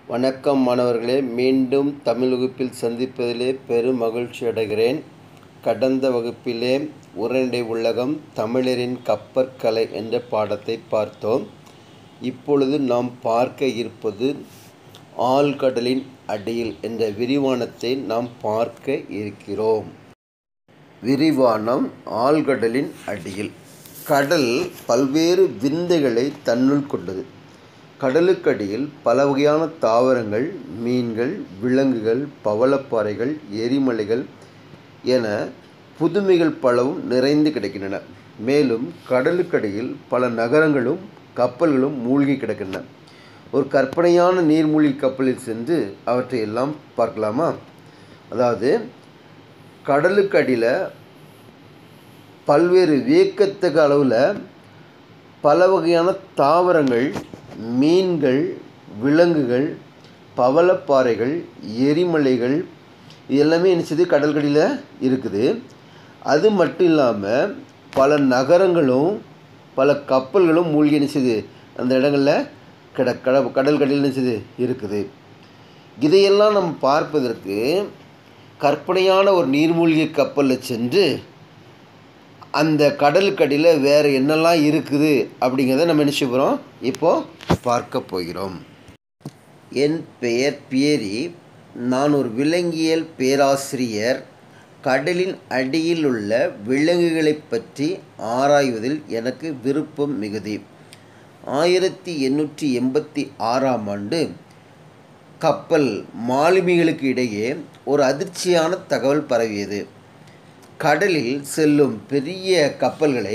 வணக்கம் மாணவர்களே மீண்டும் தமிழ் வகுப்பில் சந்திப்பதிலே பெரும் மகிழ்ச்சி அடைகிறேன் கடந்த வகுப்பிலே உரைநடை உள்ளகம் தமிழரின் கப்பற்கலை என்ற பாடத்தை பார்த்தோம் இப்பொழுது நாம் பார்க்க இருப்பது ஆழ்கடலின் அடியில் என்ற விரிவானத்தை நாம் பார்க்க இருக்கிறோம் விரிவானம் ஆழ்கடலின் அடியில் கடல் பல்வேறு விந்தைகளை தன்னுள் கொண்டது கடலுக்கடியில் பல வகையான தாவரங்கள் மீன்கள் விலங்குகள் பவளப்பாறைகள் எரிமலைகள் என புதுமைகள் பலவும் நிறைந்து கிடக்கின்றன மேலும் கடலுக்கடியில் பல நகரங்களும் கப்பல்களும் மூழ்கி கிடக்கின்றன ஒரு கற்பனையான நீர்மூழ்கி கப்பலில் சென்று அவற்றை எல்லாம் பார்க்கலாமா அதாவது கடலுக்கு அடியில் பல்வேறு வியக்கத்தக்க அளவில் பல வகையான தாவரங்கள் மீன்கள் விலங்குகள் பவளப்பாறைகள் எரிமலைகள் இது எல்லாமே நினச்சது கடற்கடியில் இருக்குது அது மட்டும் இல்லாமல் பல நகரங்களும் பல கப்பல்களும் மூழ்கி நினச்சது அந்த இடங்களில் கட கட கடற்கடியில் நினச்சது இருக்குது இதையெல்லாம் நம்ம பார்ப்பதற்கு கற்பனையான ஒரு நீர்மூழ்கி கப்பலில் சென்று அந்த கடலுக்கடியில் வேறு என்னெல்லாம் இருக்குது அப்படிங்கிறத நம்ம என்ன செய்ய போகிறோம் இப்போது பார்க்க போகிறோம் என் பெயர் பியரி நான் ஒரு விலங்கியல் பேராசிரியர் கடலின் அடியில் உள்ள விலங்குகளை பற்றி ஆராய்வதில் எனக்கு விருப்பம் மிகுதி ஆயிரத்தி எண்ணூற்றி எண்பத்தி ஆறாம் ஆண்டு கப்பல் மாலுமிகளுக்கு இடையே ஒரு அதிர்ச்சியான தகவல் பரவியது கடலில் செல்லும் பெரிய கப்பல்களை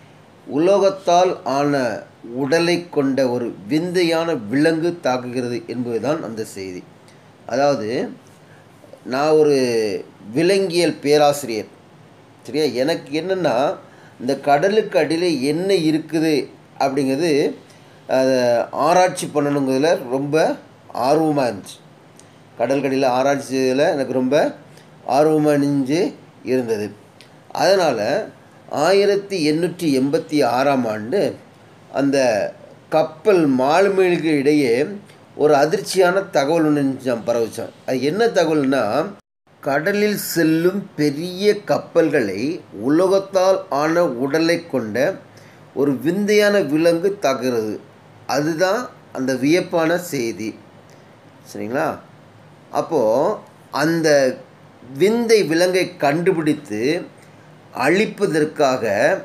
உலோகத்தால் ஆன உடலை கொண்ட ஒரு விந்தையான விலங்கு தாக்குகிறது என்பதுதான் அந்த செய்தி அதாவது நான் ஒரு விலங்கியல் பேராசிரியர் சரியா எனக்கு என்னென்னா இந்த கடலுக்கு அடியில் என்ன இருக்குது அப்படிங்கிறது அதை ஆராய்ச்சி பண்ணணுங்கிறதுல ரொம்ப ஆர்வமாக இருந்துச்சு கடற்கடியில் ஆராய்ச்சி செய்யறதுல எனக்கு ரொம்ப ஆர்வமாக இருந்துச்சு இருந்தது அதனால் ஆயிரத்தி எண்ணூற்றி எண்பத்தி ஆறாம் ஆண்டு அந்த கப்பல் மாலுமிகளுக்கு இடையே ஒரு அதிர்ச்சியான தகவல் ஒன்று நான் பரவச்சோம் அது என்ன தகவல்னா கடலில் செல்லும் பெரிய கப்பல்களை உலகத்தால் ஆன உடலை கொண்ட ஒரு விந்தையான விலங்கு தாக்குகிறது அதுதான் அந்த வியப்பான செய்தி சரிங்களா அப்போது அந்த விந்தை விலங்கை கண்டுபிடித்து அழிப்பதற்காக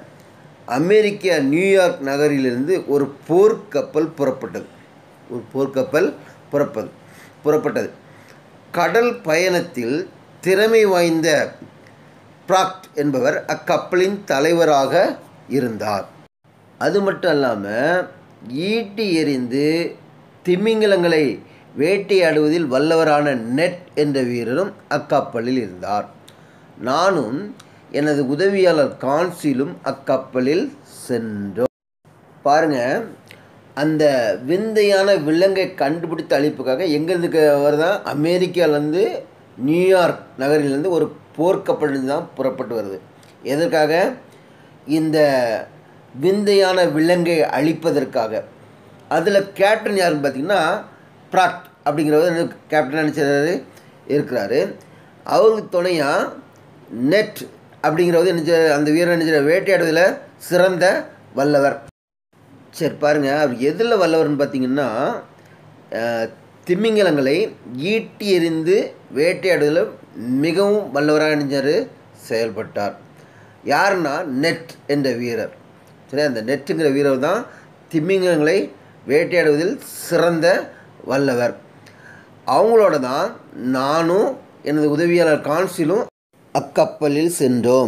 அமெரிக்கா நியூயார்க் நகரிலிருந்து ஒரு போர்க்கப்பல் புறப்பட்டது ஒரு போர்க்கப்பல் புறப்பது புறப்பட்டது கடல் பயணத்தில் திறமை வாய்ந்த ப்ராக்ட் என்பவர் அக்கப்பலின் தலைவராக இருந்தார் அது மட்டும் இல்லாமல் ஈட்டி எறிந்து திமிங்கலங்களை வேட்டையாடுவதில் வல்லவரான நெட் என்ற வீரரும் அக்கப்பலில் இருந்தார் நானும் எனது உதவியாளர் கான்சிலும் அக்கப்பலில் சென்றோம் பாருங்க அந்த விந்தையான விலங்கை கண்டுபிடித்து அழிப்புக்காக எங்கேருந்து வருதான் அமெரிக்காவிலேருந்து நியூயார்க் நகரிலிருந்து ஒரு போர்க்கப்பல் தான் புறப்பட்டு வருது எதற்காக இந்த விந்தையான விலங்கை அழிப்பதற்காக அதில் கேப்டன் யாருன்னு பார்த்தீங்கன்னா ப்ராக்ட் அப்படிங்கிறவர் கேப்டன் நினச்சாரு இருக்கிறாரு அவருக்கு துணையாக நெட் அப்படிங்கிறவர் என்ன அந்த வீரர் நினைச்ச வேட்டையாடுவதில் சிறந்த வல்லவர் சரி பாருங்கள் அவர் எதில் வல்லவர்னு பார்த்தீங்கன்னா திமிங்கலங்களை ஈட்டி எறிந்து வேட்டையாடுவதில் மிகவும் வல்லவராக நினைச்சார் செயல்பட்டார் யாருன்னா நெட் என்ற வீரர் சரி அந்த நெட்டுங்கிற வீரர் தான் திமிங்கலங்களை வேட்டையாடுவதில் சிறந்த வல்லவர் அவங்களோட தான் நானும் எனது உதவியாளர் கான்சிலும் அக்கப்பலில் சென்றோம்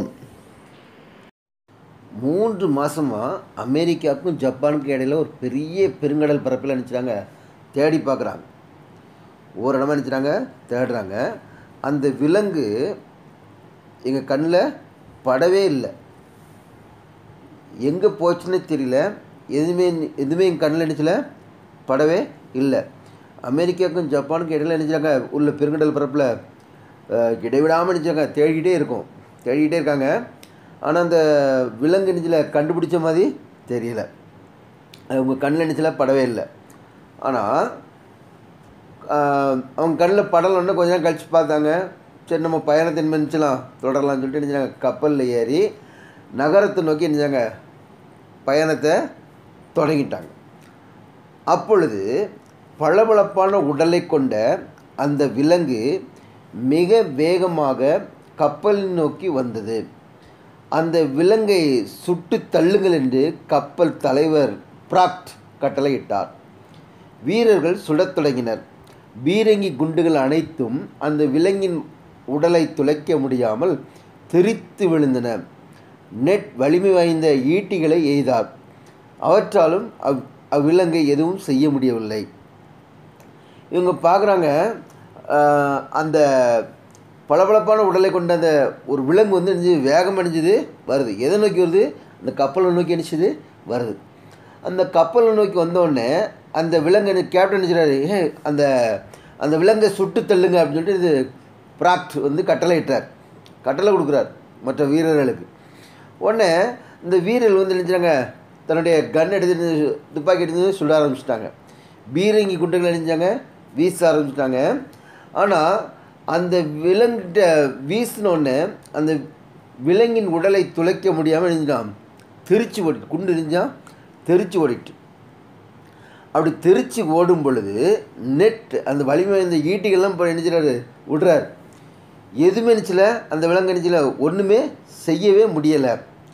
மூன்று மாதமாக அமெரிக்காவுக்கும் ஜப்பானுக்கும் இடையில ஒரு பெரிய பெருங்கடல் பரப்பில் நினச்சிட்டாங்க தேடி பார்க்குறாங்க ஒரு இடமா நினச்சிட்டாங்க தேடுறாங்க அந்த விலங்கு எங்கள் கண்ணில் படவே இல்லை எங்கே போச்சுன்னே தெரியல எதுவுமே எதுவுமே எங்கள் கண்ணில் நினச்சல படவே இல்லை அமெரிக்காவுக்கும் ஜப்பானுக்கும் இடையில நினச்சாங்க உள்ள பெருங்கடல் பரப்பில் இடைவிடாமல் நினச்சாங்க தேடிக்கிட்டே இருக்கும் தேடிக்கிட்டே இருக்காங்க ஆனால் அந்த விலங்கு நெஞ்சில் கண்டுபிடிச்ச மாதிரி தெரியல அது உங்கள் கண்ணில் நெஞ்சில் படவே இல்லை ஆனால் ஆஹ், அவங்க கண்ணில் படலன்னு கொஞ்ச நேரம் கழித்து பார்த்தாங்க சரி நம்ம பயணத்தின் மனுச்சலாம் தொடரலாம்னு சொல்லிட்டு நினைச்சாங்க கப்பலில் ஏறி நகரத்தை நோக்கி நினைச்சாங்க பயணத்தை தொடங்கிட்டாங்க அப்பொழுது பளபளப்பான உடலை கொண்ட அந்த விலங்கு மிக வேகமாக கப்பலை நோக்கி வந்தது அந்த விலங்கை சுட்டு தள்ளுங்கள் என்று கப்பல் தலைவர் பிராக்ட் கட்டளையிட்டார் வீரர்கள் சுடத் தொடங்கினர் பீரங்கி குண்டுகள் அனைத்தும் அந்த விலங்கின் உடலை துளைக்க முடியாமல் தெரித்து விழுந்தன நெட் வலிமை வாய்ந்த ஈட்டிகளை எய்தார் அவற்றாலும் அவ் அவ்விலங்கை எதுவும் செய்ய முடியவில்லை இவங்க பார்க்குறாங்க அந்த பளபளப்பான உடலை கொண்ட அந்த ஒரு விலங்கு வந்து என்ன செய்யுது? வேகம் அடைஞ்சது வருது எதை நோக்கி வருது அந்த கப்பலை நோக்கி அடிச்சது வருது அந்த கப்பலை நோக்கி வந்தோடனே அந்த விலங்கு என்ன- கேப்டன் நினைச்சாரு ஏ அந்த அந்த விலங்கை சுட்டு தள்ளுங்க அப்படின்னு சொல்லிட்டு இது பிராக்ட் வந்து கட்டளை இட்டார் கட்டளை கொடுக்குறார் மற்ற வீரர்களுக்கு உடனே இந்த வீரர்கள் வந்து நினைச்சாங்க தன்னுடைய கன் எடுத்து துப்பாக்கி எடுத்து சுட ஆரம்பிச்சிட்டாங்க பீரங்கி குண்டுகள் அணிஞ்சாங்க வீச ஆரம்பிச்சிட்டாங்க ஆனால் அந்த விலங்கிட்ட வீசினோடனே அந்த விலங்கின் உடலை துளைக்க முடியாமல் நினைஞ்சான் தெரிச்சு ஓடிட்டு குண்டு எரிஞ்சான் தெரிச்சு ஓடிட்டு அப்படி தெரிச்சு ஓடும் பொழுது நெட் அந்த வலிமை வாய்ந்த ஈட்டிகள்லாம் இப்போ நினைச்சிடாரு விடுறாரு எதுவுமே நினச்சல அந்த விலங்கு நினச்சல ஒன்றுமே செய்யவே முடியலை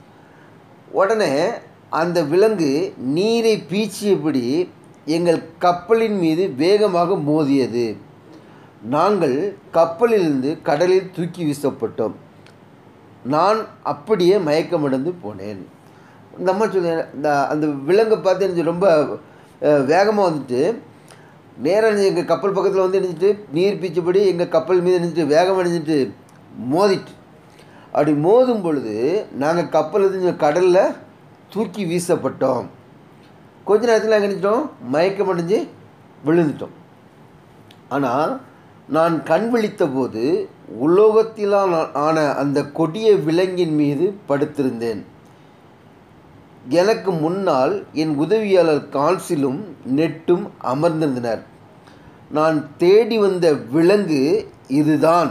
உடனே அந்த விலங்கு நீரை பீச்சியபடி எங்கள் கப்பலின் மீது வேகமாக மோதியது நாங்கள் கப்பலிலிருந்து கடலில் தூக்கி வீசப்பட்டோம் நான் அப்படியே மயக்கமடைந்து போனேன் இந்த அம்மா சொல்ல இந்த அந்த விலங்கை பார்த்து எனக்கு ரொம்ப வேகமாக வந்துட்டு நேராக எங்கள் கப்பல் பக்கத்தில் வந்து நினைச்சிட்டு நீர் பீச்சபடி எங்கள் கப்பல் மீது நினைச்சிட்டு வேகம் அடைஞ்சிட்டு மோதிட்டு அப்படி மோதும் பொழுது நாங்கள் கப்பல் இருந்து கடலில் தூக்கி வீசப்பட்டோம் கொஞ்ச நேரத்தில் நாங்கள் நினைச்சிட்டோம் மயக்கம் அடைஞ்சு விழுந்துட்டோம் ஆனால் நான் கண் விழித்த போது உலோகத்திலான ஆன அந்த கொடிய விலங்கின் மீது படுத்திருந்தேன் எனக்கு முன்னால் என் உதவியாளர் கால்சிலும் நெட்டும் அமர்ந்திருந்தனர் நான் தேடி வந்த விலங்கு இதுதான்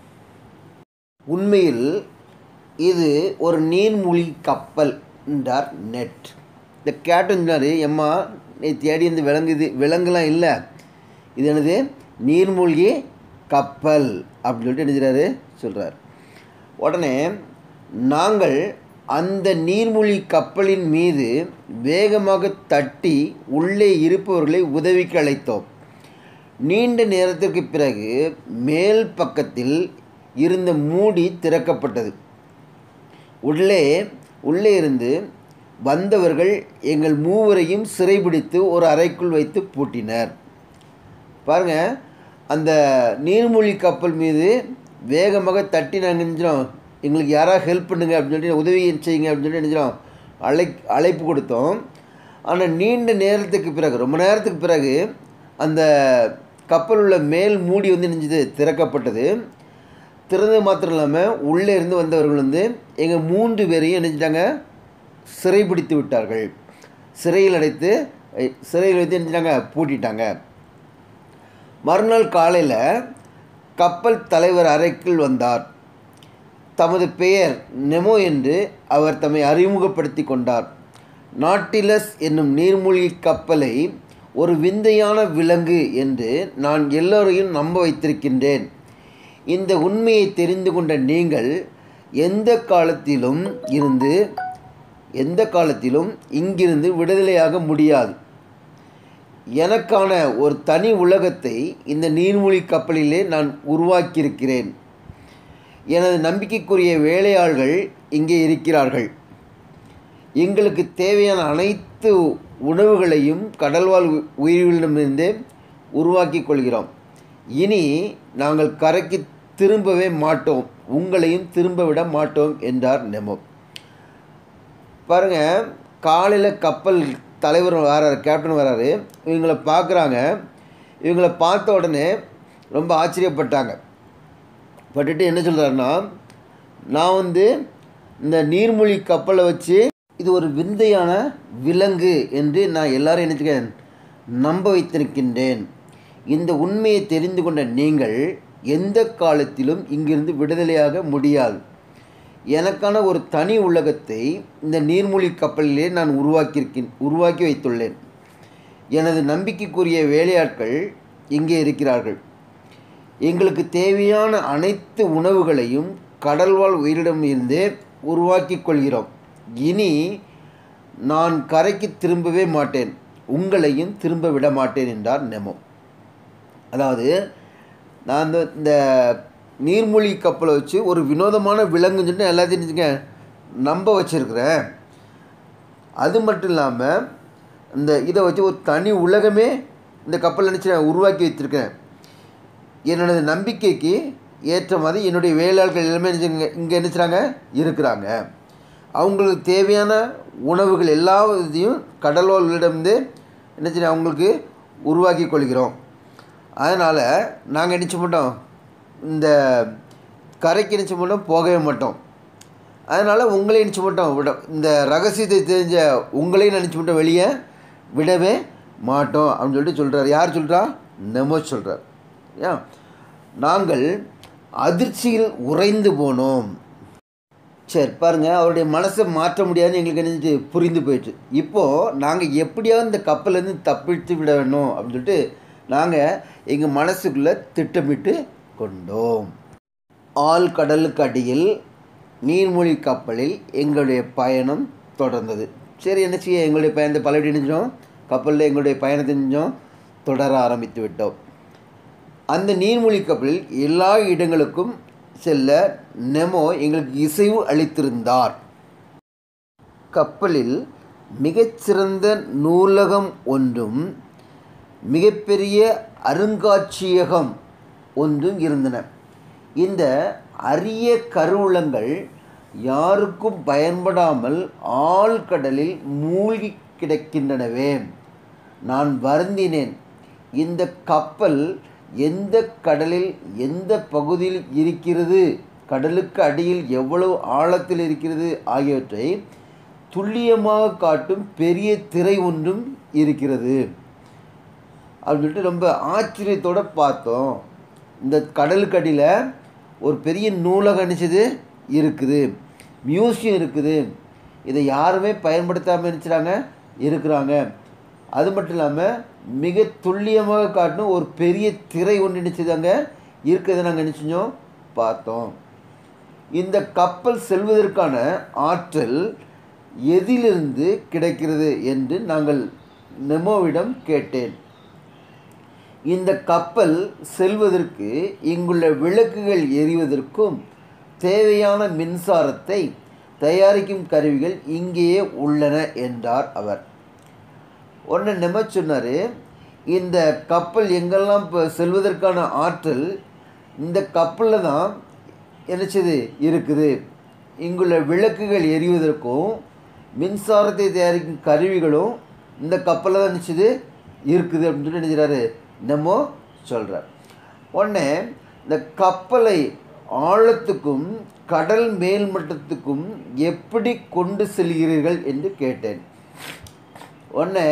உண்மையில் இது ஒரு நீர்மூழ்கி கப்பல் என்றார் நெட் இந்த கேப்டன் சொன்னார் எம்மா நீ தேடி இந்த விலங்கு இது விலங்குலாம் இல்லை இது என்னது நீர்மூழ்கி கப்பல் அப்படின்னு சொல்லிட்டு என்ன செய்றாரு சொல்கிறார் உடனே நாங்கள் அந்த நீர்மூழ்கி கப்பலின் மீது வேகமாக தட்டி உள்ளே இருப்பவர்களை உதவிக்கு அழைத்தோம் நீண்ட நேரத்திற்கு பிறகு மேல் பக்கத்தில் இருந்த மூடி திறக்கப்பட்டது உள்ளே உள்ளே இருந்து வந்தவர்கள் எங்கள் மூவரையும் சிறைபிடித்து ஒரு அறைக்குள் வைத்து பூட்டினர் பாருங்க அந்த நீர்மூழ்கி கப்பல் மீது வேகமாக தட்டி நாங்கள் நினைச்சிடும் எங்களுக்கு யாராவது ஹெல்ப் பண்ணுங்க அப்படின்னு சொல்லிட்டு உதவி செய்யுங்க அப்படின்னு சொல்லி நினைச்சிடும் அழை அழைப்பு கொடுத்தோம் ஆனால் நீண்ட நேரத்துக்கு பிறகு ரொம்ப நேரத்துக்கு பிறகு அந்த கப்பல் உள்ள மேல் மூடி வந்து நெஞ்சது திறக்கப்பட்டது திறந்தது மாத்திரம் இல்லாமல் உள்ளே இருந்து வந்தவர்கள் வந்து எங்கள் மூன்று பேரையும் நினைச்சிட்டாங்க சிறைபிடித்து விட்டார்கள் சிறையில் அடைத்து அஹ், சிறையில் வைத்து நினைச்சிட்டாங்க பூட்டிட்டாங்க மறுநாள் காலையில் கப்பல் தலைவர் அறைக்குள் வந்தார் தமது பெயர் நெமோ என்று அவர் தம்மை அறிமுகப்படுத்தி கொண்டார் நாட்டிலஸ் என்னும் நீர்மூழ்கி கப்பலை ஒரு விந்தையான விலங்கு என்று நான் எல்லோரையும் நம்ப வைத்திருக்கின்றேன் இந்த உண்மையை தெரிந்து கொண்ட நீங்கள் எந்த காலத்திலும் இருந்து எந்த காலத்திலும் இங்கிருந்து விடுதலையாக முடியாது எனக்கான ஒரு தனி உலகத்தை இந்த நீர்மூழ்கி கப்பலிலே நான் உருவாக்கியிருக்கிறேன் எனது நம்பிக்கைக்குரிய வேலையாள்கள் இங்கே இருக்கிறார்கள் எங்களுக்கு தேவையான அனைத்து உணவுகளையும் கடல்வாழ் உ- உயிரிகளிடமிருந்தே உருவாக்கிக் கொள்கிறோம் இனி நாங்கள் கரைக்கு திரும்பவே மாட்டோம் உங்களையும் திரும்ப விட மாட்டோம் என்றார் நெமோ பாருங்க காலையில் கப்பல் தலைவர் வராரு கேப்டன் வராரு இவங்களை பார்க்குறாங்க இவங்களை பார்த்த உடனே ரொம்ப ஆச்சரியப்பட்டாங்க பட்டுட்டு என்ன சொல்கிறாருன்னா நான் வந்து இந்த நீர்மூழ்கி கப்பலை வச்சு இது ஒரு விந்தையான விலங்கு என்று நான் எல்லாரும் நினைச்சுக்கேன் நம்ப வைத்திருக்கின்றேன் இந்த உண்மையை தெரிந்து கொண்ட நீங்கள் எந்த காலத்திலும் இங்கிருந்து விடுதலையாக முடியாது எனக்கான ஒரு தனி உலகத்தை இந்த நீர்மூழ்கி கப்பலிலே நான் உருவாக்கியிருக்கேன் உருவாக்கி வைத்துள்ளேன் எனது நம்பிக்கைக்குரிய வேலையாட்கள் இங்கே இருக்கிறார்கள் எங்களுக்கு தேவையான அனைத்து உணவுகளையும் கடல்வாழ் உயிரிடம் இருந்தே உருவாக்கி கொள்கிறோம் இனி நான் கரைக்கு திரும்பவே மாட்டேன் உங்களையும் திரும்ப விட மாட்டேன் என்றார் நெமோ அதாவது நான் இந்த இந்த நீர்மூழ்கி கப்பலை வச்சு ஒரு வினோதமான விலங்குன்னு சொல்லிட்டு எல்லாத்தையும் நினச்சிங்க நம்ப வச்சுருக்கிறேன் அது மட்டும் இல்லாமல் இந்த இதை வச்சு ஒரு தனி உலகமே இந்த கப்பல் நினச்சி நான் உருவாக்கி வைத்திருக்கேன் என்னோட நம்பிக்கைக்கு ஏற்ற மாதிரி என்னுடைய வேலையாட்கள் எல்லாமே இங்கே இங்கே நினச்சாங்க இருக்கிறாங்க அவங்களுக்கு தேவையான உணவுகள் எல்லா இதையும் கடலோரிடமிருந்து என்ன அவங்களுக்கு உருவாக்கி கொள்கிறோம் அதனால் நாங்கள் நினச்ச மாட்டோம் இந்த கரைக்கு நினச்ச மாட்டோம் போகவே மாட்டோம் அதனால் உங்களையும் நினச்ச மாட்டோம் விட இந்த ரகசியத்தை தெரிஞ்ச உங்களையும் நினச்ச மாட்டோம் வெளியே விடவே மாட்டோம் அப்படின்னு சொல்லிட்டு சொல்கிறார் யார் சொல்கிறா நெமோ சொல்கிறார் ஏன் நாங்கள் அதிர்ச்சியில் உறைந்து போனோம் சரி பாருங்கள் அவருடைய மனசை மாற்ற முடியாதுன்னு எங்களுக்கு என்ன புரிந்து போயிடுச்சு இப்போது நாங்கள் எப்படியாவது இந்த கப்பலேருந்து தப்பித்து விட வேணும் அப்படின்னு சொல்லிட்டு நாங்கள் எங்கள் மனசுக்குள்ளே திட்டமிட்டு கொண்டோம் ஆள் கடலுக்கு அடியில் நீர்மூழ்கி கப்பலில் எங்களுடைய பயணம் தொடர்ந்தது சரி என்ன செய்ய எங்களுடைய பயணத்தை பலபடி நினைச்சோம் கப்பலில் எங்களுடைய பயணத்தை செஞ்சோம் தொடர ஆரம்பித்து விட்டோம் அந்த நீர்மூழ்கி கப்பலில் எல்லா இடங்களுக்கும் செல்ல நெமோ எங்களுக்கு இசைவு அளித்திருந்தார் கப்பலில் மிகச்சிறந்த நூலகம் ஒன்றும் மிகப்பெரிய அருங்காட்சியகம் ஒன்றும் இருந்தன இந்த அரிய கருவூலங்கள் யாருக்கும் பயன்படாமல் ஆழ்கடலில் மூழ்கி கிடக்கின்றனவே நான் வருந்தினேன் இந்த கப்பல் எந்த கடலில் எந்த பகுதியில் இருக்கிறது கடலுக்கு அடியில் எவ்வளவு ஆழத்தில் இருக்கிறது ஆகியவற்றை துல்லியமாக காட்டும் பெரிய திரை ஒன்றும் இருக்கிறது அப்படின்னு சொல்லிட்டு ரொம்ப ஆச்சரியத்தோடு பார்த்தோம் இந்த கடலுக்கு அடியில் ஒரு பெரிய நூலகம் நினச்சது இருக்குது மியூசியம் இருக்குது இதை யாருமே பயன்படுத்தாமல் நினச்சிடாங்க இருக்கிறாங்க அது மட்டும் இல்லாமல் மிக துல்லியமாக காட்டணும் ஒரு பெரிய திரை ஒன்று நினச்சது அங்கே இருக்கிறத நாங்கள் நினச்சோம் பார்த்தோம் இந்த கப்பல் செல்வதற்கான ஆற்றல் எதிலிருந்து கிடைக்கிறது என்று நாங்கள் நெமோவிடம் கேட்டேன் இந்த கப்பல் செல்வதற்கு இங்குள்ள விளக்குகள் எரிவதற்கும் தேவையான மின்சாரத்தை தயாரிக்கும் கருவிகள் இங்கேயே உள்ளன என்றார் அவர் உடனே நெம சொன்னார் இந்த கப்பல் எங்கெல்லாம் இப்போ செல்வதற்கான ஆற்றல் இந்த கப்பலில் தான் என்னச்சது இருக்குது இங்குள்ள விளக்குகள் எரிவதற்கும் மின்சாரத்தை தயாரிக்கும் கருவிகளும் இந்த கப்பலில் தான் நினச்சது இருக்குது அப்படின்னு சொல்லி நினைக்கிறாரு என்னமோ சொல்கிறார் உடனே இந்த கப்பலை ஆழத்துக்கும் கடல் மேல்மட்டத்துக்கும் எப்படி கொண்டு செல்கிறீர்கள் என்று கேட்டேன் உடனே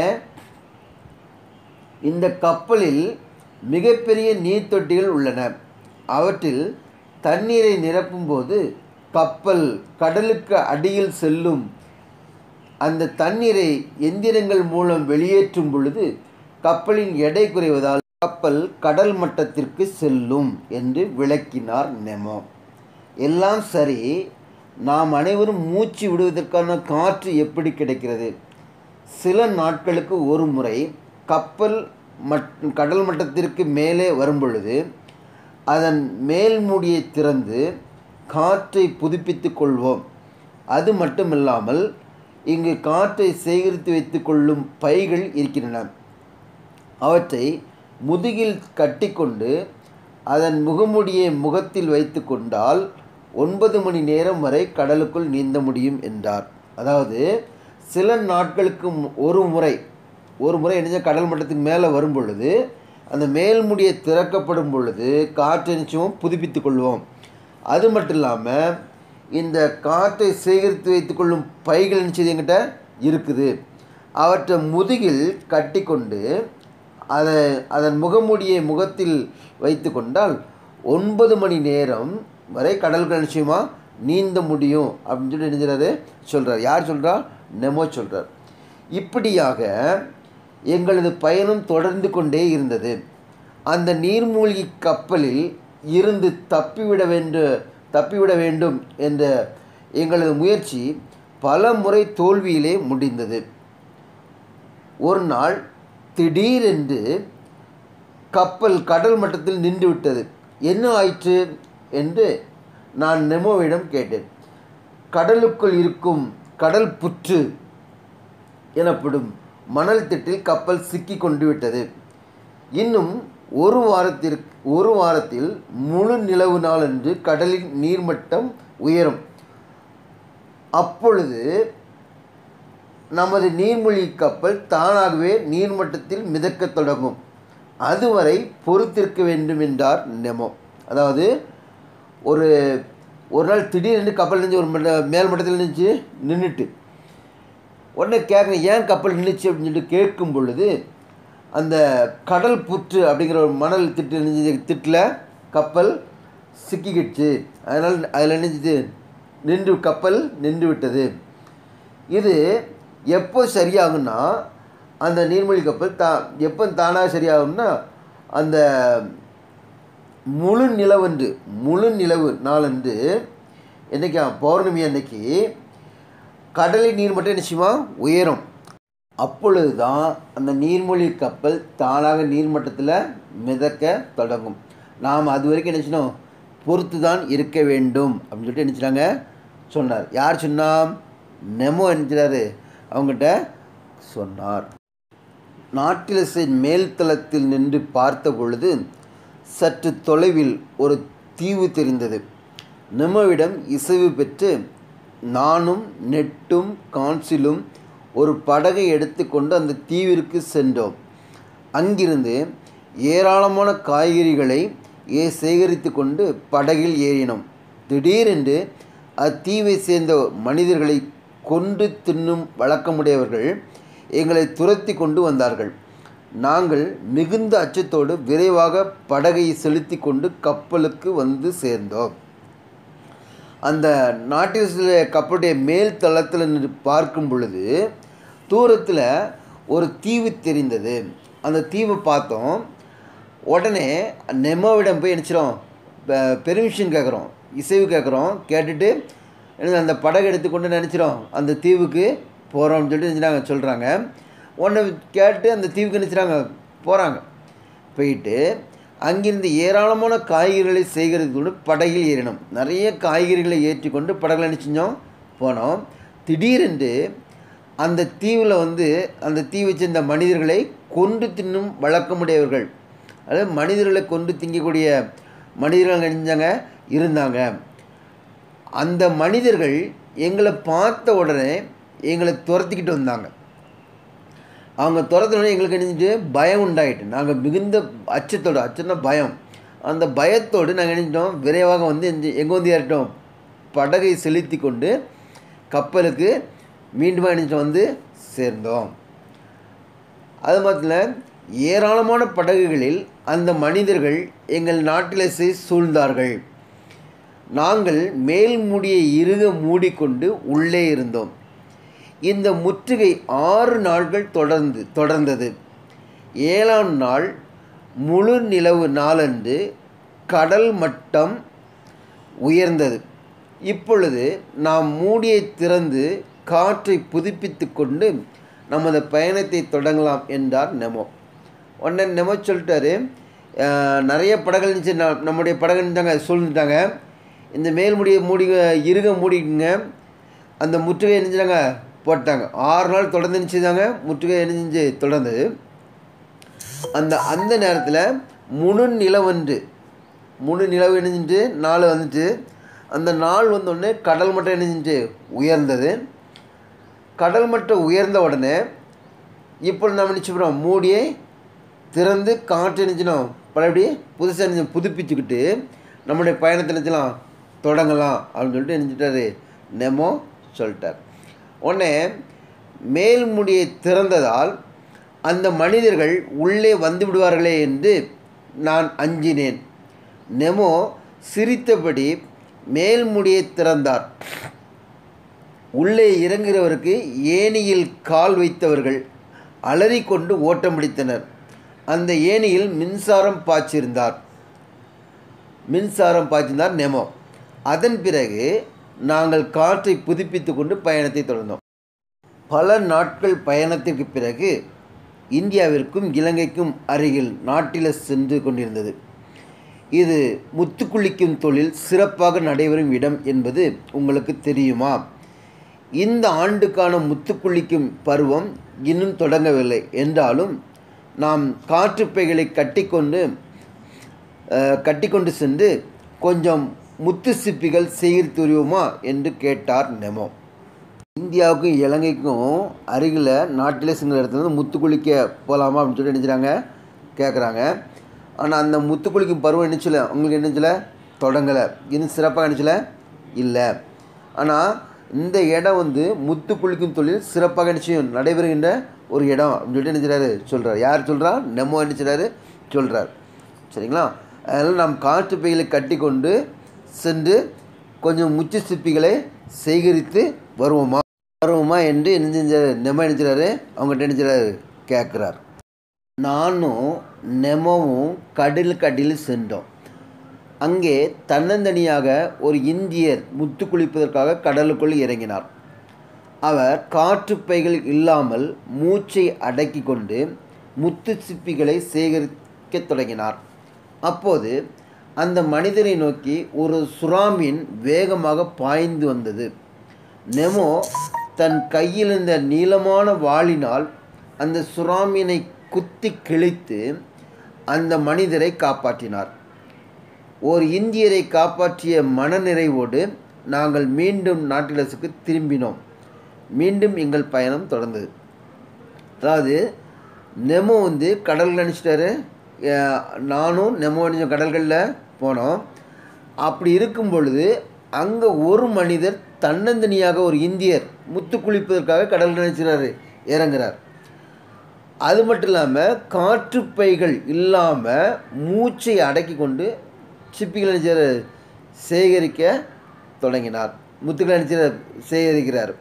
இந்த கப்பலில் மிகப்பெரிய நீர்த்தொட்டிகள் உள்ளன அவற்றில் தண்ணீரை நிரப்பும்போது கப்பல் கடலுக்கு அடியில் செல்லும் அந்த தண்ணீரை எந்திரங்கள் மூலம் வெளியேற்றும் பொழுது கப்பலின் எடை குறைவதால் கப்பல் கடல் மட்டத்திற்கு செல்லும் என்று விளக்கினார் நெமோ எல்லாம் சரி நாம் அனைவரும் மூச்சு விடுவதற்கான காற்று எப்படி கிடைக்கிறது சில நாட்களுக்கு ஒரு முறை கப்பல் மட் கடல் மட்டத்திற்கு மேலே வரும் பொழுது அதன் மேல் மூடியை திறந்து காற்றை புதுப்பித்து கொள்வோம் அது மட்டுமில்லாமல் இங்கு காற்றை சேகரித்து வைத்து கொள்ளும் பைகள் இருக்கின்றன அவற்றை முதுகில் கட்டிக்கொண்டு அதன் முகமுடியை முகத்தில் வைத்து கொண்டால் ஒன்பது மணி நேரம் வரை கடலுக்குள் நீந்த முடியும் என்றார் அதாவது சில நாட்களுக்கு மு- ஒரு முறை ஒரு முறை என்ன கடல் மட்டத்துக்கு மேலே வரும் பொழுது அந்த மேல்முடியை திறக்கப்படும் பொழுது காற்றை நிச்சயமும் புதுப்பித்து கொள்வோம் அது மட்டும் இல்லாமல் இந்த காற்றை சேகரித்து வைத்துக்கொள்ளும் பைகள் நிச்சயம் என்கிட்ட இருக்குது அவற்றை முதுகில் கட்டிக்கொண்டு அதை அதன் முகமூடியை முகத்தில் வைத்து கொண்டால் ஒன்பது மணி நேரம் வரை கடலுக்கு நிச்சயமாக நீந்த முடியும் அப்படின்னு சொல்லி நினைஞ்சாரு சொல்கிறார் யார் சொல்கிறா நெமோ சொல்கிறார் இப்படியாக எங்களது பயணம் தொடர்ந்து கொண்டே இருந்தது அந்த நீர்மூழ்கி கப்பலில் இருந்து தப்பிவிட வேண்டும் தப்பிவிட வேண்டும் என்ற எங்களது முயற்சி பல முறை தோல்வியிலே முடிந்தது ஒரு நாள் திடீரென்று கப்பல் கடல் மட்டத்தில் நின்று விட்டது என்ன ஆயிற்று என்று நான் நெமோவிடம் கேட்டேன் கடலுக்குள் இருக்கும் கடல் புற்று எனப்படும் மணல் திட்டில் கப்பல் சிக்கி கொண்டு விட்டது இன்னும் ஒரு வாரத்திற்கு ஒரு வாரத்தில் முழு நிலவு நாளன்று கடலின் நீர்மட்டம் உயரும் அப்பொழுது நமது நீர்மூழ்கி கப்பல் தானாகவே நீர்மட்டத்தில் மிதக்கத் தொடங்கும் அதுவரை பொறுத்திருக்க வேண்டும் என்றார் நெமோ அதாவது ஒரு ஒரு நாள் திடீரென்று கப்பல் நின்று ஒரு மட்ட மேல் மட்டத்தில் நின்று நின்றுட்டு உடனே கேட்குறேன் ஏன் கப்பல் நின்றுச்சு அப்படின்னு சொல்லிட்டு கேட்கும் பொழுது அந்த கடல் புற்று அப்படிங்கிற ஒரு மணல் திட்டு நினைஞ்ச திட்டில் கப்பல் சிக்கிக்கிடுச்சு அதனால் அதில் நினைஞ்சது நின்று கப்பல் நின்று விட்டது இது எப்போ சரியாகும்னா அந்த நீர்மொழி கப்பல் தா எப்போ தானாக சரியாகும்னா அந்த முழு நிலவன்று முழு நிலவு நாளன்று என்றைக்கா பௌர்ணமி அன்னைக்கு கடலின் நீர் மட்டும் நிச்சயமா உயரும் அப்பொழுது தான் அந்த நீர்மூழ்கி கப்பல் தானாக நீர்மட்டத்தில் மிதக்க தொடங்கும் நாம் அது வரைக்கும் நினச்சினோம் பொறுத்து தான் இருக்க வேண்டும் அப்படின்னு சொல்லிட்டு நினச்சிட்டாங்க சொன்னார் யார் சொன்னா நெமோ நினைச்சாரு அவங்ககிட்ட சொன்னார் நாட்டிலசின் மேல்தளத்தில் நின்று பார்த்த பொழுது சற்று தொலைவில் ஒரு தீவு தெரிந்தது நெமோவிடம் இசைவு பெற்று நானும் நெட்டும் கான்சிலும் ஒரு படகை எடுத்துக்கொண்டு அந்த தீவிற்கு சென்றோம் அங்கிருந்து ஏராளமான காய்கறிகளை ஏ சேகரித்து கொண்டு படகில் ஏறினோம் திடீரென்று அத்தீவை சேர்ந்த மனிதர்களை கொண்டு தின்னும் வழக்கமுடையவர்கள் எங்களை துரத்தி கொண்டு வந்தார்கள் நாங்கள் மிகுந்த அச்சத்தோடு விரைவாக படகை செலுத்தி கொண்டு கப்பலுக்கு வந்து சேர்ந்தோம் அந்த நாட்டில் கப்பலுடைய மேல் தளத்தில் நின்று பார்க்கும் பொழுது தூரத்தில் ஒரு தீவு தெரிந்தது அந்த தீவை பார்த்தோம் உடனே நெமோவிடம் போய் நினச்சிரும் பெர்மிஷன் கேட்குறோம் இசைவு கேட்குறோம் கேட்டுட்டு என்ன அந்த படகு எடுத்துக்கொண்டு நினச்சிரும் அந்த தீவுக்கு போகிறோம்னு சொல்லிட்டு நினச்சிட்டாங்க சொல்கிறாங்க உடனே கேட்டு அந்த தீவுக்கு நினச்சிட்டாங்க போகிறாங்க போயிட்டு அங்கிருந்து ஏராளமான காய்கறிகளை சேகரித்து கொண்டு படகில் ஏறினோம் நிறைய காய்கறிகளை ஏற்றி கொண்டு படகுல என்ன செஞ்சோம் போனோம் திடீரென்று அந்த தீவில் வந்து அந்த தீவை சேர்ந்த மனிதர்களை கொண்டு தின்னும் வழக்கமுடையவர்கள் அதாவது மனிதர்களை கொண்டு திங்கக்கூடிய மனிதர்கள் நினைஞ்சாங்க இருந்தாங்க அந்த மனிதர்கள் எங்களை பார்த்த உடனே எங்களை துரத்திக்கிட்டு வந்தாங்க அவங்க துரத்துனோடனே எங்களுக்கு நினைச்சிட்டு பயம் உண்டாயிட்டு நாங்கள் மிகுந்த அச்சத்தோடு அச்சம்னா பயம் அந்த பயத்தோடு நாங்கள் நினைச்சிட்டோம் விரைவாக வந்து எங்கே வந்து ஏறிட்டோம் படகை செலுத்தி கொண்டு கப்பலுக்கு மீண்டும் நினைச்சிட்டு வந்து சேர்ந்தோம் அது மாத்திரம் ஏராளமான படகுகளில் அந்த மனிதர்கள் எங்கள் நாட்டிலசை சூழ்ந்தார்கள் நாங்கள் மேல் முடியை இறுக மூடிக்கொண்டு உள்ளே இருந்தோம் இந்த முற்றுகை ஆறு நாட்கள் தொடர்ந்து தொடர்ந்தது ஏழாம் நாள் முழு நிலவு நாளன்று கடல் மட்டம் உயர்ந்தது இப்பொழுது நாம் மூடியை திறந்து காற்றை புதுப்பித்து கொண்டு நமது பயணத்தை தொடங்கலாம் என்றார் நெமோ உடனே நெமோ சொல்லிட்டாரு நிறைய படகுகள் இருந்துச்சு நம்முடைய படகு இருந்தாங்க சூழ்ந்துட்டாங்க இந்த மேல்முடியை மூடி இறுக மூடிக்குங்க அந்த முற்றுகை எரிஞ்சிட்டாங்க போட்டாங்க ஆறு நாள் தொடர்ந்து நினச்சிதாங்க முற்றுகை எரிஞ்சு தொடர்ந்தது அந்த அந்த நேரத்தில் முழு நிலவன்று முழு நிலவு இணைஞ்சிட்டு நாள் வந்துட்டு அந்த நாள் வந்தோடனே கடல் மட்டம் இணைஞ்சிட்டு உயர்ந்தது கடல் மட்டம் உயர்ந்த உடனே இப்போ நம்ம நினச்சிக்கிறோம் மூடியை திறந்து காற்று நினச்சினோம் பழையபடி புதுசாக நினைச்சு புதுப்பிச்சுக்கிட்டு நம்முடைய பயணத்தை நினச்சலாம் தொடங்கலாம் அப்படின்னு சொல்லிட்டு நினச்சிட்டாரு நெமோ சொல்லிட்டார் உடனே மேல் முடியை திறந்ததால் அந்த மனிதர்கள் உள்ளே வந்து விடுவார்களே என்று நான் அஞ்சினேன் நெமோ சிரித்தபடி மேல்முடியை திறந்தார் உள்ளே இறங்குகிறவருக்கு ஏணியில் கால் வைத்தவர்கள் அலறிக்கொண்டு ஓட்டம் பிடித்தனர் அந்த ஏணியில் மின்சாரம் பாய்ச்சிருந்தார் மின்சாரம் பாய்ச்சிருந்தார் நெமோ அதன் பிறகு நாங்கள் காற்றை புதுப்பித்து கொண்டு பயணத்தை தொடர்ந்தோம் பல நாட்கள் பயணத்திற்கு பிறகு இந்தியாவிற்கும் இலங்கைக்கும் அருகில் நாட்டில் சென்று கொண்டிருந்தது இது முத்துக்குளிக்கும் தொழில் சிறப்பாக நடைபெறும் இடம் என்பது உங்களுக்கு தெரியுமா இந்த ஆண்டுக்கான முத்துக்குளிக்கும் பருவம் இன்னும் தொடங்கவில்லை என்றாலும் நாம் காற்றுப்பைகளை கட்டிக்கொண்டு அஹ், கட்டிக்கொண்டு சென்று கொஞ்சம் முத்து சிப்பிகள் சேகரித்து வருவோமா என்று கேட்டார் நெமோ இந்தியாவுக்கும் இலங்கைக்கும் அருகில் நாட்டிலே சிங்கிற இடத்துல இருந்து முத்து குளிக்க போகலாமா அப்படின்னு சொல்லி நினைச்சாங்க கேட்குறாங்க ஆனால் அந்த முத்து குளிக்கும் பருவம் நினச்சில உங்களுக்கு நினச்சில தொடங்கலை இன்னும் சிறப்பாக நினச்சில இல்லை ஆனால் இந்த இடம் வந்து முத்து குளிக்கும் தொழில் சிறப்பாக நிச்சயம் நடைபெறுகின்ற ஒரு இடம் அப்படின்னு சொல்லிட்டு நினைச்சாரு சொல்கிறார் யார் சொல்கிறா நெமோ நினைச்சாரு சொல்கிறார் சரிங்களா அதனால் நாம் காற்று பைகளை கட்டி கொண்டு சென்று கொஞ்சம் முச்சு சிப்பிகளை சேகரித்து வருவோமா வருவோமா என்று என்ன செஞ்சார் நெமோ நினைச்சாரு அவங்ககிட்ட நினைச்சாரு கேட்குறார் நானும் நெமோவும் கடலுக்கு அடியில் சென்றோம் அங்கே தன்னந்தனியாக ஒரு இந்தியர் முத்து குளிப்பதற்காக கடலுக்குள் இறங்கினார் அவர் காற்றுப்பைகள் இல்லாமல் மூச்சை அடக்கி கொண்டு முத்து சிப்பிகளை சேகரிக்கத் தொடங்கினார் அப்போது அந்த மனிதரை நோக்கி ஒரு சுறாமீன் வேகமாக பாய்ந்து வந்தது நெமோ தன் கையில் இருந்த நீளமான வாளினால் அந்த சுறாமீனை குத்தி கிழித்து அந்த மனிதரை காப்பாற்றினார் ஓர் இந்தியரை காப்பாற்றிய மனநிறைவோடு நாங்கள் மீண்டும் நாட்டிலசுக்கு திரும்பினோம் மீண்டும் எங்கள் பயணம் தொடர்ந்தது அதாவது நெமோ வந்து கடலில் நினச்சிட்டாரு நானும் நெமோ நினைச்ச கடல்களில் போனோம் அப்படி இருக்கும் பொழுது அங்கே ஒரு மனிதர் தன்னந்தனியாக ஒரு இந்தியர் முத்து குளிப்பதற்காக கடல் நினைச்சிறாரு இறங்குறார் அது மட்டும் இல்லாமல் காற்றுப்பைகள் இல்லாமல் மூச்சை அடக்கி கொண்டு சிப்பிகளை நினைச்சார் சேகரிக்க தொடங்கினார் முத்துக்களை நினைச்சார் சேகரிக்கிறார்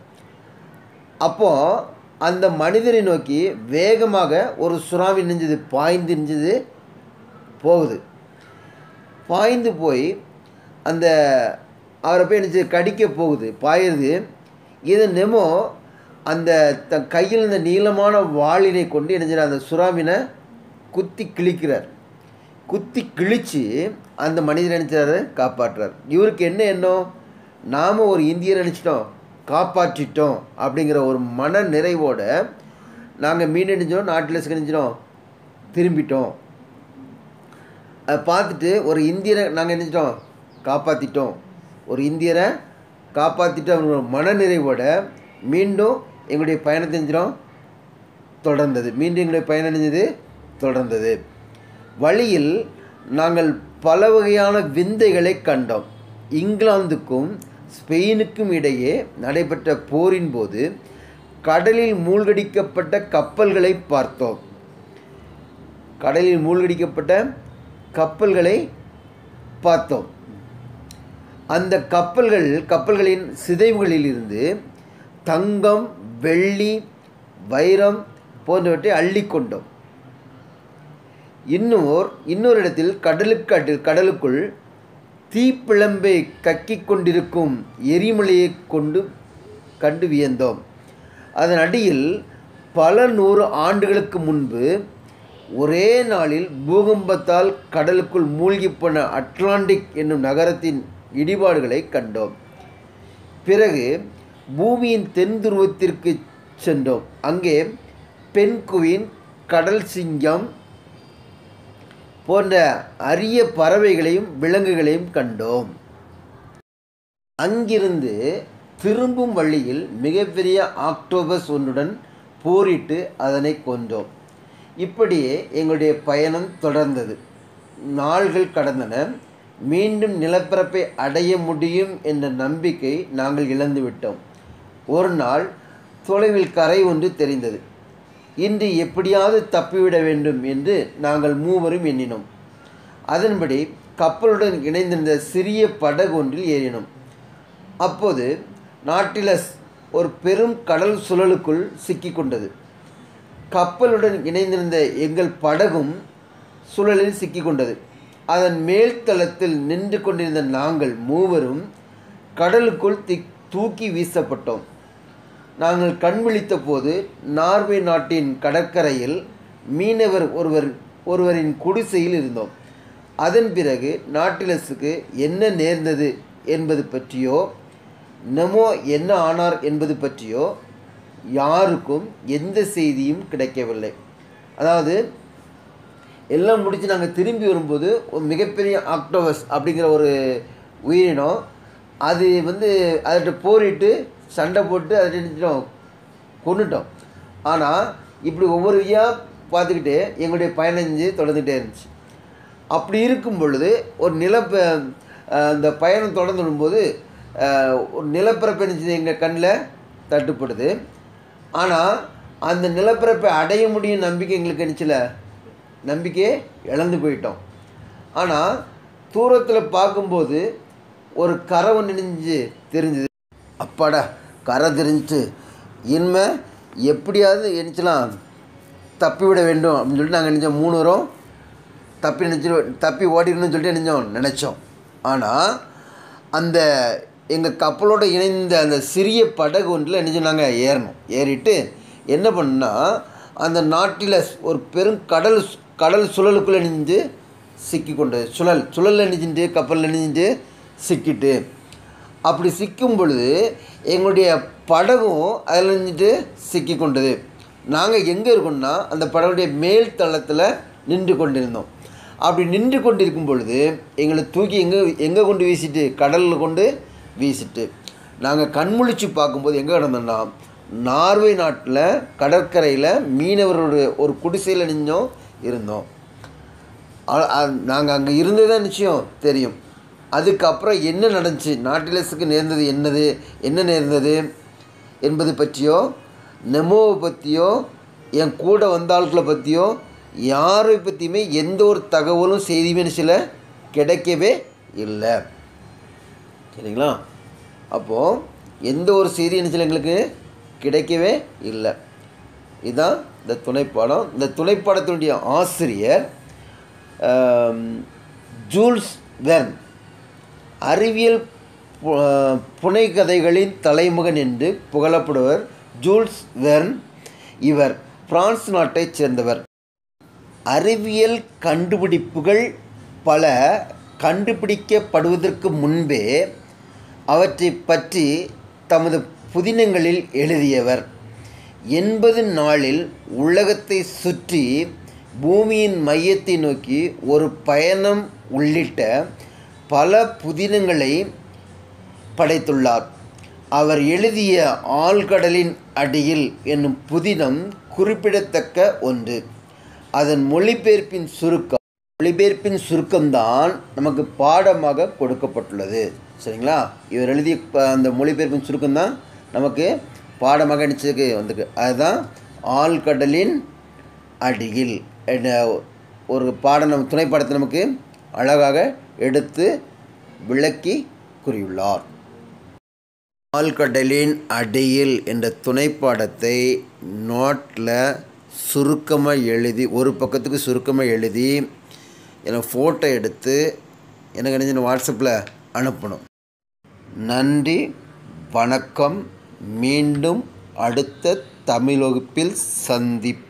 அப்போது அந்த மனிதரை நோக்கி வேகமாக ஒரு சுறாவி நெஞ்சது பாய்ந்து நெஞ்சது போகுது பாய்ந்து போய் அந்த அவரை போய் நினச்சி கடிக்க போகுது பாயுது இது நெமோ அந்த த கையில் இந்த நீளமான வாளினை கொண்டு என்ன அந்த சுறாமினை குத்தி கிழிக்கிறார் குத்தி கிழித்து அந்த மனிதரை நினச்சாரு காப்பாற்றுறார் இவருக்கு என்ன எண்ணம் நாம் ஒரு இந்தியரை நினச்சிட்டோம் காப்பாற்றிட்டோம் அப்படிங்கிற ஒரு மன நிறைவோட நாங்கள் மீன் நினைச்சோம் நாட்டில் நினைச்சிட்டோம் திரும்பிட்டோம் அதை பார்த்துட்டு ஒரு இந்தியரை நாங்கள் நினைச்சிட்டோம் காப்பாற்றிட்டோம் ஒரு இந்தியரை காப்பாற்றிட்டு மன நிறைவோட மீண்டும் எங்களுடைய பயணத்தை செஞ்சோம் தொடர்ந்தது மீண்டும் எங்களுடைய பயணம் நினைஞ்சது தொடர்ந்தது வழியில் நாங்கள் பல வகையான விந்தைகளை கண்டோம் இங்கிலாந்துக்கும் ஸ்பெயினுக்கும் இடையே நடைபெற்ற போரின் போது கடலில் மூழ்கடிக்கப்பட்ட கப்பல்களை பார்த்தோம் கடலில் மூழ்கடிக்கப்பட்ட கப்பல்களை பார்த்தோம் அந்த கப்பல்கள் கப்பல்களின் சிதைவுகளில் இருந்து தங்கம் வெள்ளி வைரம் போன்றவற்றை அள்ளிக்கொண்டோம் இன்னோர் இன்னொரு இடத்தில் கடலுக்கு அடி கடலுக்குள் தீப்பிழம்பை கக்கிக் கொண்டிருக்கும் எரிமலையை கொண்டு கண்டு வியந்தோம் அதன் அடியில் பல நூறு ஆண்டுகளுக்கு முன்பு ஒரே நாளில் பூகம்பத்தால் கடலுக்குள் மூழ்கிப் போன அட்லாண்டிக் என்னும் நகரத்தின் இடிபாடுகளை கண்டோம் பிறகு பூமியின் தென் துருவத்திற்கு சென்றோம் அங்கே பெண்குயின் கடல் சிங்கம் போன்ற அரிய பறவைகளையும் விலங்குகளையும் கண்டோம் அங்கிருந்து திரும்பும் வழியில் மிகப்பெரிய ஆக்டோபஸ் ஒன்றுடன் போரிட்டு அதனை கொன்றோம் இப்படியே எங்களுடைய பயணம் தொடர்ந்தது நாள்கள் கடந்தன மீண்டும் நிலப்பரப்பை அடைய முடியும் என்ற நம்பிக்கை நாங்கள் இழந்துவிட்டோம் ஒரு நாள் தொலைவில் கரை ஒன்று தெரிந்தது இன்று எப்படியாவது தப்பிவிட வேண்டும் என்று நாங்கள் மூவரும் எண்ணினோம் அதன்படி கப்பலுடன் இணைந்திருந்த சிறிய படகு ஒன்றில் ஏறினோம் அப்போது நாட்டிலஸ் ஒரு பெரும் கடல் சுழலுக்குள் சிக்கிக்கொண்டது கப்பலுடன் இணைந்திருந்த எங்கள் படகும் சுழலில் சிக்கிக்கொண்டது அதன் மேல் தளத்தில் நின்று கொண்டிருந்த நாங்கள் மூவரும் கடலுக்குள் தி தூக்கி வீசப்பட்டோம் நாங்கள் கண் விழித்த போது நார்வே நாட்டின் கடற்கரையில் மீனவர் ஒருவர் ஒருவரின் குடிசையில் இருந்தோம் அதன் பிறகு நாட்டிலஸுக்கு என்ன நேர்ந்தது என்பது பற்றியோ நெமோ என்ன ஆனார் என்பது பற்றியோ யாருக்கும் எந்த செய்தியும் கிடைக்கவில்லை அதாவது எல்லாம் முடித்து நாங்கள் திரும்பி வரும்போது ஒரு மிகப்பெரிய ஆக்டோபஸ் அப்படிங்கிற ஒரு உயிரினம் அது வந்து அதட்ட போரிட்டு சண்டை போட்டு அதை நினைச்சிட்டோம் கொண்டுட்டோம் ஆனால் இப்படி ஒவ்வொரு வியாக பார்த்துக்கிட்டு எங்களுடைய பயணஞ்சு தொடர்ந்துகிட்டே இருந்துச்சு அப்படி இருக்கும் பொழுது ஒரு நிலப்ப அந்த பயணம் தொடர்ந்து வரும்போது ஒரு நிலப்பரப்பு இருந்துச்சு எங்கள் கண்ணில் தட்டுப்படுது ஆனால் அந்த நிலப்பரப்பை அடைய முடியும் நம்பிக்கை எங்களுக்கு இருந்துச்சுல நம்பிக்கையே இழந்து போயிட்டோம் ஆனால் தூரத்தில் பார்க்கும்போது ஒரு கரை ஒன்று நெஞ்சு தெரிஞ்சுது அப்பாடா கரை தெரிஞ்சிட்டு இனிமே எப்படியாவது எணிச்சலாம் தப்பிவிட வேண்டும் அப்படின்னு சொல்லிட்டு நாங்கள் நினச்சோம் மூணு வரும் தப்பி நினச்சி தப்பி ஓடிடணும்னு சொல்லிட்டு நினைச்சோம் நினச்சோம் ஆனால் அந்த எங்கள் கப்பலோடு இணைந்த அந்த சிறிய படகு ஒன்றில் என்ன சொன்னாங்க ஏறணும் ஏறிட்டு என்ன பண்ணா அந்த நாட்டில் ஒரு பெரும் கடல் கடல் சுழலுக்குள்ளே நின்று சிக்கி கொண்டு சுழல் சுழலில் நினைஞ்சிட்டு கப்பலில் நினைஞ்சிட்டு சிக்கிட்டு அப்படி சிக்கும் பொழுது எங்களுடைய படகும் அதில் நின்றுட்டு சிக்கி கொண்டது நாங்கள் எங்கே இருக்கோம்னா அந்த படகுடைய மேல் தளத்தில் நின்று கொண்டிருந்தோம் அப்படி நின்று கொண்டிருக்கும் பொழுது எங்களை தூக்கி எங்கே எங்கே கொண்டு வீசிட்டு கடலில் கொண்டு வீசிட்டு நாங்கள் கண்முழிச்சு பார்க்கும்போது எங்கே கிடந்தோம்னா நார்வே நாட்டில் கடற்கரையில் மீனவர்களுடைய ஒரு குடிசையில் நின்றோம் இருந்தோம் நாங்கள் அங்கே இருந்தது நிச்சயம் தெரியும் அதுக்கப்புறம் என்ன நடந்துச்சு நாட்டிலஸுக்கு நேர்ந்தது என்னது என்ன நேர்ந்தது என்பது பற்றியோ நெமோவை பற்றியோ என் கூட வந்த ஆட்களை பற்றியோ யாரை பற்றியுமே எந்த ஒரு தகவலும் செய்தியுமே சில கிடைக்கவே இல்லை சரிங்களா அப்போது எந்த ஒரு செய்தி என்ன எங்களுக்கு கிடைக்கவே இல்லை இதுதான் இந்த துணைப்பாடம் இந்த துணைப்பாடத்தினுடைய ஆசிரியர் ஜூல்ஸ் வெர்ன் அறிவியல் புனைகதைகளின் தலைமகன் என்று புகழப்படுவர் ஜூல்ஸ் வெர்ன் இவர் பிரான்ஸ் நாட்டைச் சேர்ந்தவர் அறிவியல் கண்டுபிடிப்புகள் பல கண்டுபிடிக்கப்படுவதற்கு முன்பே அவற்றை பற்றி தமது புதினங்களில் எழுதியவர் எண்பது நாளில் உலகத்தை சுற்றி பூமியின் மையத்தை நோக்கி ஒரு பயணம் உள்ளிட்ட பல புதினங்களை படைத்துள்ளார் அவர் எழுதிய ஆழ்கடலின் அடியில் என்னும் புதினம் குறிப்பிடத்தக்க ஒன்று அதன் மொழிபெயர்ப்பின் சுருக்கம் மொழிபெயர்ப்பின் சுருக்கம்தான் நமக்கு பாடமாக கொடுக்கப்பட்டுள்ளது சரிங்களா இவர் எழுதிய அந்த மொழிபெயர்ப்பின் சுருக்கம்தான் நமக்கு பாடமாக நினச்சதுக்கு வந்திருக்கு அதுதான் ஆழ்கடலின் அடியில் ஒரு பாடம் நம்ம துணைப்பாடத்தை நமக்கு அழகாக எடுத்து விளக்கி கூறியுள்ளார் ஆழ்கடலின் அடியில் என்ற துணைப்பாடத்தை நோட்டில் சுருக்கமாக எழுதி ஒரு பக்கத்துக்கு சுருக்கமாக எழுதி எனக்கு ஃபோட்டோ எடுத்து எனக்கு நினைஞ்ச வாட்ஸ்அப்பில் அனுப்பணும் நன்றி வணக்கம் மீண்டும் அடுத்த தமிழ் வகுப்பில் சந்திப்போம்